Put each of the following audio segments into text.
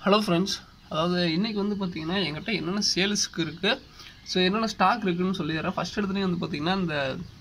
hello friends அதாவது இன்றைக்கி வந்து பார்த்தீங்கன்னா என்கிட்ட என்னென்ன சேல்ஸுக்கு இருக்குது ஸோ என்னென்ன ஸ்டாக் இருக்குதுன்னு சொல்லிடுறேன் ஃபஸ்ட் எடுத்துலேயே வந்து பார்த்தீங்கன்னா இந்த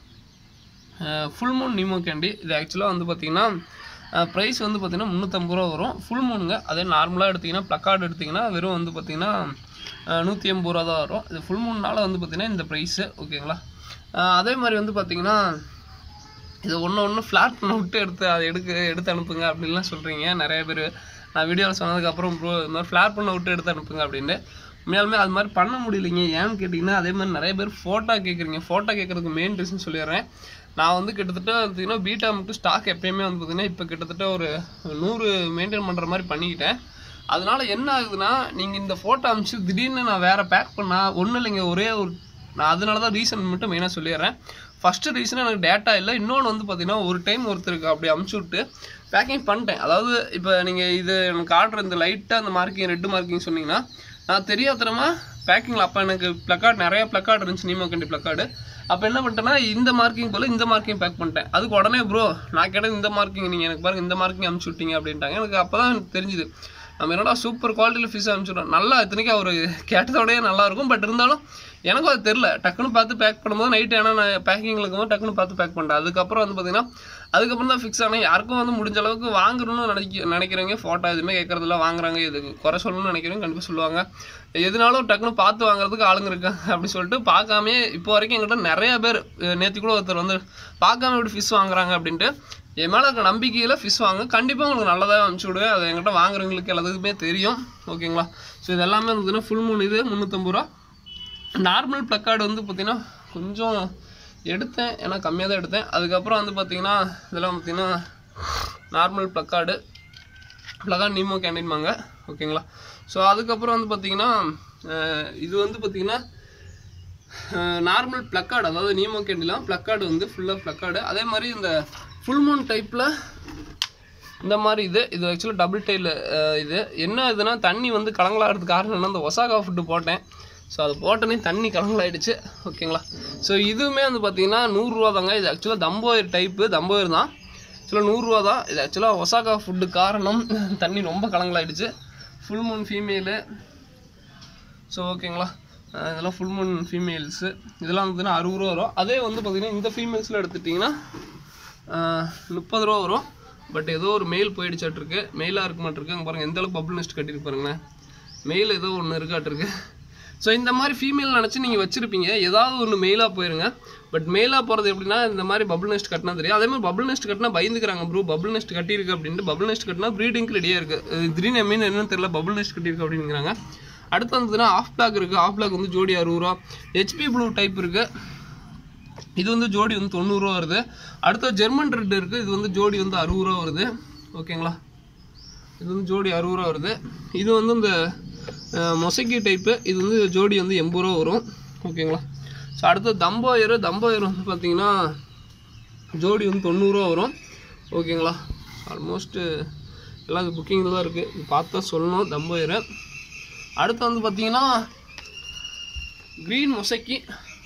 ஃபுல் மூன் நீமோ கேண்டி இது ஆக்சுவலாக வந்து பார்த்தீங்கன்னா ப்ரைஸ் வந்து பார்த்தீங்கன்னா முந்நூற்றம்பது ரூபா வரும் ஃபுல் மூணுங்க அதே நார்மலாக எடுத்திங்கன்னா ப்ளக்கார்டு எடுத்திங்கன்னா வெறும் வந்து பார்த்தீங்கன்னா நூற்றி எண்பது ரூபா தான் வரும் இது ஃபுல் மூணுனால வந்து பார்த்தீங்கன்னா இந்த ப்ரைஸு ஓகேங்களா அஹ் அதே மாதிரி வந்து பார்த்தீங்கன்னா இது ஒன்று ஒன்று ஃப்ளாட் பண்ண விட்டு எடுத்து அதை எடுக்க எடுத்து அனுப்புங்க அப்படின்லாம் சொல்கிறீங்க நிறைய பேர் நான் வீடியோவில் சொன்னதுக்கப்புறம் ப்ரோ இது மாதிரி ஃப்ளாட் பண்ண விட்டு எடுத்து அனுப்புங்க அப்படின்ட்டு உண்மையாலுமே அது மாதிரி பண்ண முடியலைங்க ஏன்னு கேட்டிங்கன்னா அதே மாதிரி நிறைய பேர் ஃபோட்டோ கேட்குறீங்க ஃபோட்டோ கேட்குறதுக்கு மெயின் ரீசன் சொல்லிடுறேன் நான் வந்து கிட்டத்தட்ட பார்த்தீங்கன்னா பீட்டா மட்டும் ஸ்டாக் எப்பயுமே வந்து பார்த்தீங்கன்னா இப்போ கிட்டத்தட்ட ஒரு நூறு மெயின்டைன் பண்ணுற மாதிரி பண்ணிக்கிட்டேன் அதனால என்ன ஆகுதுன்னா நீங்கள் இந்த ஃபோட்டோ அனுப்பிச்சு திடீர்னு நான் வேறு பேக் பண்ணால் ஒன்றும் இல்லைங்க ஒரே ஒரு நான் அதனால தான் ரீசன் மட்டும் மெயினாக சொல்லிடுறேன் ஃபஸ்ட்டு ரீசன் எனக்கு டேட்டா இல்லை இன்னொன்று வந்து பார்த்தீங்கன்னா ஒரு டைம் ஒருத்தருக்கு அப்படி அமுச்சு விட்டு பேக்கிங் பண்ணிட்டேன் அதாவது இப்போ நீங்கள் இது எனக்கு ஆர்டர் இந்த லைட்டாக அந்த மார்க்கிங் ரெட்டு மார்க்கிங் சொன்னீங்கன்னா நான் தெரியாதனமா பேக்கிங்கில் அப்போ எனக்கு ப்ளக்கார்ட் நிறைய ப்ளக்கார்டு இருந்துச்சு நீமோ கண்டி ப்ளக்கார்டு அப்போ என்ன பண்ணிட்டேன்னா இந்த மார்க்கிங் போல் இந்த மார்க்கிங் பேக் பண்ணிட்டேன் அதுக்கு உடனே ப்ரோ நான் கேட்டது இந்த மார்க்கிங் நீங்கள் எனக்கு பாருங்க இந்த மார்க்கிங் அமுச்சு விட்டீங்க அப்படின்ட்டாங்க எனக்கு அப்போ தான் எனக்கு தெரிஞ்சுது நம்ம என்னடா சூப்பர் குவாலிட்டியில் ஃபிஷ் அனுப்பிச்சுடுறோம் நல்லா இத்தனைக்கும் அவர் கேட்டதோடய நல்லா இருக்கும் பட் இருந்தாலும் எனக்கும் அது தெரில டக்குன்னு பார்த்து பேக் பண்ணும்போது நைட் ஏன்னா நான் பேக்கிங்கில் இருக்கும்போது டக்குன்னு பார்த்து பேக் பண்ணிட்டேன் அதுக்கப்புறம் வந்து பார்த்தீங்கன்னா அதுக்கப்புறம் தான் ஃபிக்ஸ் ஆனேன் யாருக்கும் வந்து முடிஞ்ச அளவுக்கு வாங்கணும்னு நினைக்க நினைக்கிறவங்க ஃபோட்டோ எதுவுமே கேட்கறதில்ல வாங்குறாங்க இதுக்கு குறை சொல்லணும்னு நினைக்கிறவங்க கண்டிப்பாக சொல்லுவாங்க எதுனாலும் டக்குன்னு பார்த்து வாங்குறதுக்கு ஆளுங்க இருக்காங்க அப்படி சொல்லிட்டு பார்க்காமே இப்போ வரைக்கும் எங்கிட்ட நிறைய பேர் நேற்று கூட ஒருத்தர் வந்து பார்க்காம இப்படி ஃபிஷ் வாங்குறாங்க அப்படின்ட்டு என் மேலே இருக்க நம்பிக்கையில் ஃபிஷ் வாங்க கண்டிப்பாக உங்களுக்கு நல்லதாக அனுப்பிச்சி விடுவேன் அது என்கிட்ட வாங்குறவங்களுக்கு எல்லாத்துக்குமே தெரியும் ஓகேங்களா ஸோ இது எல்லாமே வந்து ஃபுல் மூணு இது முந்நூற்றம்பது ரூபா நார்மல் ப்ளக்கார்டு வந்து பார்த்திங்கன்னா கொஞ்சம் எடுத்தேன் ஏன்னா கம்மியாக தான் எடுத்தேன் அதுக்கப்புறம் வந்து பார்த்திங்கன்னா இதெல்லாம் பார்த்திங்கன்னா நார்மல் ப்ளக்கார்டு ப்ளக்கார்டு நீமோ கேண்டீன்பாங்க ஓகேங்களா ஸோ அதுக்கப்புறம் வந்து பார்த்திங்கன்னா அஹ், இது வந்து பார்த்திங்கன்னா நார்மல் ப்ளக்கார்டு அதாவது நீமோ கேண்டிலாம் ப்ளக்கார்டு வந்து ஃபுல்லாக ப்ளக்கார்டு அதே மாதிரி இந்த ஃபுல் மூன் டைப்பில் இந்த மாதிரி இது இது ஆக்சுவலாக டபுள் டைல் இது என்ன இதுனா தண்ணி வந்து கலங்கலாகிறதுக்கு காரணம் என்ன இந்த ஒசாகா ஃபுட்டு போட்டேன் ஸோ அது போட்டோன்னே தண்ணி கலங்கலாயிடுச்சு ஓகேங்களா ஸோ இதுவுமே வந்து பார்த்தீங்கன்னா நூறுரூவா தாங்க இது ஆக்சுவலாக தம்போயர் டைப்பு தம்போயர் தான் ஆக்சுவலாக நூறுரூவா தான் இது ஆக்சுவலாக ஒசாகா ஃபுட்டு காரணம் தண்ணி ரொம்ப கலங்கலாயிடுச்சு ஃபுல் மூன் ஃபீமேலு ஸோ ஓகேங்களா அஹ் இதெல்லாம் ஃபுல் மூன் ஃபீமேல்ஸு இதெல்லாம் வந்துன்னா அறுபது ரூபா வரும் அதே வந்து பார்த்தீங்கன்னா இந்த ஃபீமேல்ஸில் எடுத்துட்டிங்கன்னா முப்பது ரூபா வரும் பட் ஏதோ ஒரு மெயில் போயிடுச்சாட்டிருக்கு மெயிலாக இருக்க மாட்டிருக்கு அங்கே பாருங்கள் எந்த அளவுக்கு பபுள் நெஸ்ட் கட்டியிருக்கு பாருங்களேன் மெயில் ஏதோ ஒன்று இருக்காட்டிருக்கு ஸோ இந்த மாதிரி ஃபீமேல் நினச்சி நீங்கள் வச்சுருப்பீங்க ஏதாவது ஒன்று மெயிலாக போயிருங்க பட் மெயிலாக போகிறது எப்படின்னா இந்த மாதிரி பபுள் நெஸ்ட் கட்டினா தெரியும் அதே மாதிரி பபுள் நெஸ்ட் கட்டினா பயந்துக்கிறாங்க ப்ரோ பபுள் நெஸ்ட் கட்டியிருக்கு அப்படின்ட்டு பபுள் நெஸ்ட் கட்டினா ப்ரீடிங்க்கு ரெடியாக இருக்குது திடீர்னு மீன் என்னன்னு தெரியல பபுள் நெஸ்ட் கட்டியிருக்கு அப்படிங்கிறாங்க அடுத்து வந்ததுன்னா ஆஃப் பிளாக் இருக்குது ஆஃப் பிளாக் வந்து ஜோடி அறுபது ரூபா ஹெச்பி ப்ளூ டைப் இருக்குது இது வந்து ஜோடி வந்து தொண்ணூறுரூவா வருது அடுத்த ஜெர்மன் ரெட் இருக்குது இது வந்து ஜோடி வந்து அறுபது ரூபா வருது ஓகேங்களா இது வந்து ஜோடி அறுபது ரூபா வருது இது வந்து இந்த மொசைக்கி டைப்பு இது வந்து ஜோடி வந்து எண்பது ரூபா வரும் ஓகேங்களா ஸோ அடுத்து தம்போயர் தம்போயர் வந்து பார்த்தீங்கன்னா ஜோடி வந்து தொண்ணூறுரூவா வரும் ஓகேங்களா ஆல்மோஸ்ட்டு எல்லாம் இது புக்கிங்கில் தான் இருக்குது இது பார்த்து தான் சொல்லணும் தம்போயர் அடுத்து வந்து பார்த்தீங்கன்னா க்ரீன் மொசைக்கி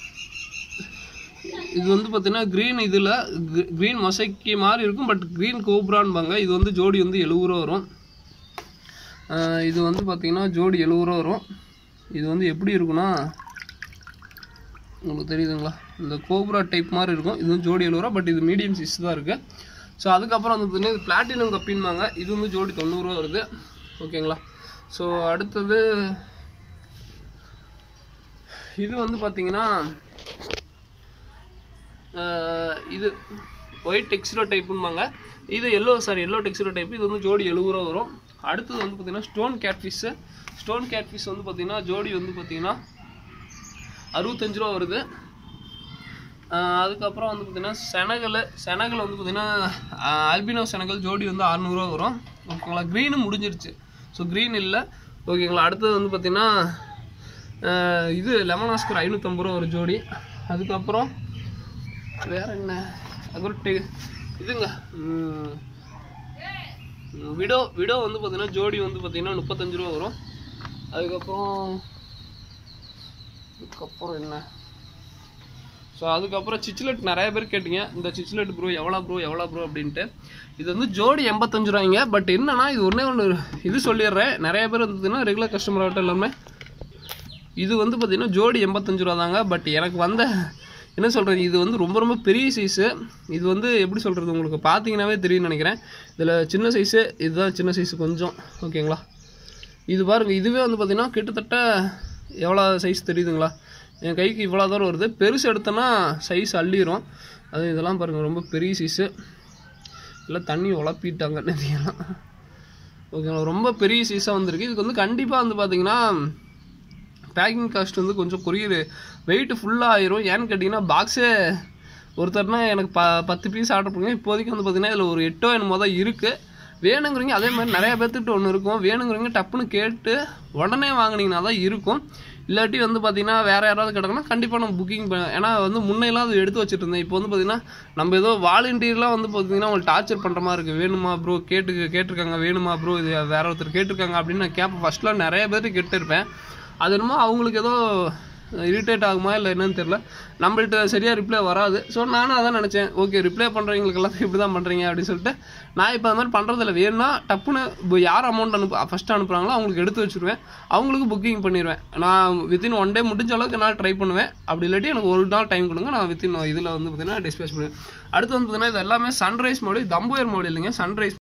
இது வந்து பார்த்தீங்கன்னா க்ரீன் இதில் க்ரீன் மொசைக்கி மாதிரி இருக்கும் பட் க்ரீன் கோப்ரான்பாங்க இது வந்து ஜோடி வந்து எழுபது ரூபா வரும் ஆஹ் இது வந்து பார்த்தீங்கன்னா ஜோடி எழுபது ரூபா வரும் இது வந்து எப்படி இருக்குன்னா உங்களுக்கு தெரியுதுங்களா இந்த கோப்ரா டைப் மாதிரி இருக்கும் இது வந்து ஜோடி எழுபது ரூபா பட் இது மீடியம் சைஸ் தான் இருக்குது ஸோ அதுக்கப்புறம் வந்து பார்த்தீங்கன்னா இது பிளாட்டினம் கப்பின்பாங்க இது வந்து ஜோடி தொண்ணூறுரூவா வருது ஓகேங்களா ஸோ அடுத்தது இது வந்து பார்த்தீங்கன்னா ஆஹ் இது ஒயிட் டெக்ஸ்டோ டைப்புன்பாங்க இது yellow sorry yellow tuxedo type இது வந்து ஜோடி எழுபது ரூபா வரும் அடுத்தது வந்து பார்த்தீங்கன்னா ஸ்டோன் கேட்ஃபிஷ்ஷு ஸ்டோன் கேட்ஃபிஷ் வந்து பார்த்தீங்கன்னா ஜோடி வந்து பார்த்தீங்கன்னா அறுபத்தஞ்சு ரூபா வருது ஆஹ் அதுக்கப்புறம் வந்து பார்த்தீங்கன்னா செனகல் செனகல் வந்து பார்த்தீங்கன்னா ஆல்பினோ செனகல் ஜோடி வந்து அறநூறுவா வரும் ஓகேங்களா க்ரீனும் முடிஞ்சிருச்சு ஸோ க்ரீன் இல்லை ஓகேங்களா அடுத்தது வந்து பார்த்தீங்கன்னா ஆஹ் இது லெமன் ஆஸ்கர் ஐநூற்றம்பது ரூபா ஒரு ஜோடி அதுக்கப்புறம் வேற என்ன அதுக்கப்புறம் டெ இதுங்க ம், விடோ விடோ வந்து பார்த்தீங்கன்னா ஜோடி வந்து பார்த்தீங்கன்னா முப்பத்தஞ்சு ரூபா வரும் அதுக்கப்புறம் அதுக்கப்புறம் என்ன ஸோ அதுக்கப்புறம் சிச்சிலெட் நிறைய பேர் கேட்டிங்க இந்த சிச்சிலெட் ப்ரோ எவ்வளோ ப்ரோ எவ்வளோ ப்ரோ அப்படின்ட்டு இது வந்து ஜோடி எண்பத்தஞ்சு ரூபாய்ங்க பட் என்னன்னா இது ஒன்றே ஒன்று இது சொல்லிடுறேன் நிறைய பேர் வந்ததுன்னா ரெகுலர் கஸ்டமர் ஆகட்டும் எல்லாமே இது வந்து பார்த்தீங்கன்னா ஜோடி எண்பத்தஞ்சு ரூபா தாங்க பட் எனக்கு வந்த என்ன சொல்கிறது இது வந்து ரொம்ப ரொம்ப பெரிய சைஸு இது வந்து எப்படி சொல்கிறது உங்களுக்கு பார்த்தீங்கன்னாவே தெரியும்னு நினைக்கிறேன் இதில் சின்ன சைஸு இதுதான் சின்ன சைஸு கொஞ்சம் ஓகேங்களா இது பாருங்க இதுவே வந்து பார்த்தீங்கன்னா கிட்டத்தட்ட எவ்வளோ சைஸ் தெரியுதுங்களா என் கைக்கு இவ்வளோ தூரம் வருது பெருசு எடுத்தோன்னா சைஸ் அள்ளிரும் அது இதெல்லாம் பாருங்கள் ரொம்ப பெரிய சைஸு எல்லாம் தண்ணி உழப்பிட்டாங்க நிறையெல்லாம் ஓகேங்களா ரொம்ப பெரிய சைஸாக வந்திருக்கு இதுக்கு வந்து கண்டிப்பாக வந்து பார்த்தீங்கன்னா பேக்கிங் காஸ்ட் வந்து கொஞ்சம் கொரியர் வெயிட் ஃபுல்லாக ஆயிரும் ஏன்னு கேட்டிங்கன்னா பாக்ஸே ஒருத்தர்னா எனக்கு ப பத்து பீஸ் ஆர்டர் பண்ணுங்க இப்போதைக்கு வந்து பார்த்தீங்கன்னா இதில் ஒரு எட்டோ என்னமோ தான் இருக்குது வேணுங்கிறீங்க அதே மாதிரி நிறைய பேர்த்துக்கிட்ட ஒன்று இருக்கும் வேணுங்கிறீங்க டப்புன்னு கேட்டு உடனே வாங்குனீங்கன்னா தான் இருக்கும் இல்லாட்டி வந்து பார்த்தீங்கன்னா வேறு யாராவது கிடக்குன்னா கண்டிப்பாக நம்ம புக்கிங் பண்ண ஏன்னா வந்து முன்னையெல்லாம் அது எடுத்து வச்சுட்டு இருந்தேன் இப்போ வந்து பார்த்தீங்கன்னா நம்ம ஏதோ வாலண்டியர்லாம் வந்து பார்த்தீங்கன்னா உங்களுக்கு டார்ச்சர் பண்ணுற மாதிரி இருக்குது வேணுமா ப்ரோ கேட்டு கேட்டிருக்காங்க வேணுமா ப்ரோ இது வேற ஒருத்தர் கேட்டிருக்காங்க அப்படின்னு நான் கேட்பேன் ஃபஸ்ட்லாம் நிறைய பேர்ட்டு கேட்டிருப்பேன் அது என்னமோ அவங்களுக்கு ஏதோ இரிட்டேட் ஆகுமா இல்லை என்னன்னு தெரில நம்மள்ட்ட சரியாக ரிப்ளை வராது ஸோ நானும் அதான் நினச்சேன் ஓகே ரிப்ளை பண்ணுறவங்களுக்கெல்லாம் இப்படி தான் பண்ணுறீங்க அப்படின்னு சொல்லிட்டு நான் இப்போ அது மாதிரி பண்ணுறதில்ல வேணும்னா டப்புன்னு இப்போ யார் அமௌண்ட் அனுப்பு ஃபஸ்ட்டு அனுப்புகிறாங்களோ அவங்களுக்கு எடுத்து வச்சுருவேன் அவங்களுக்கு புக்கிங் பண்ணிடுவேன் நான் வித்தின் ஒன் டே முடிஞ்ச அளவுக்கு நான் ட்ரை பண்ணுவேன் அப்படி இல்லாட்டி எனக்கு ஒரு நாள் டைம் கொடுங்க நான் வித்தின் இதில் வந்து பார்த்தீங்கன்னா டிஸ்பேஸ் பண்ணுவேன் அடுத்து வந்து பார்த்தீங்கன்னா இது எல்லாமே சன்ரைஸ் மோடி தம்புயர் மோடி இல்லைங்க சன்ரைஸ்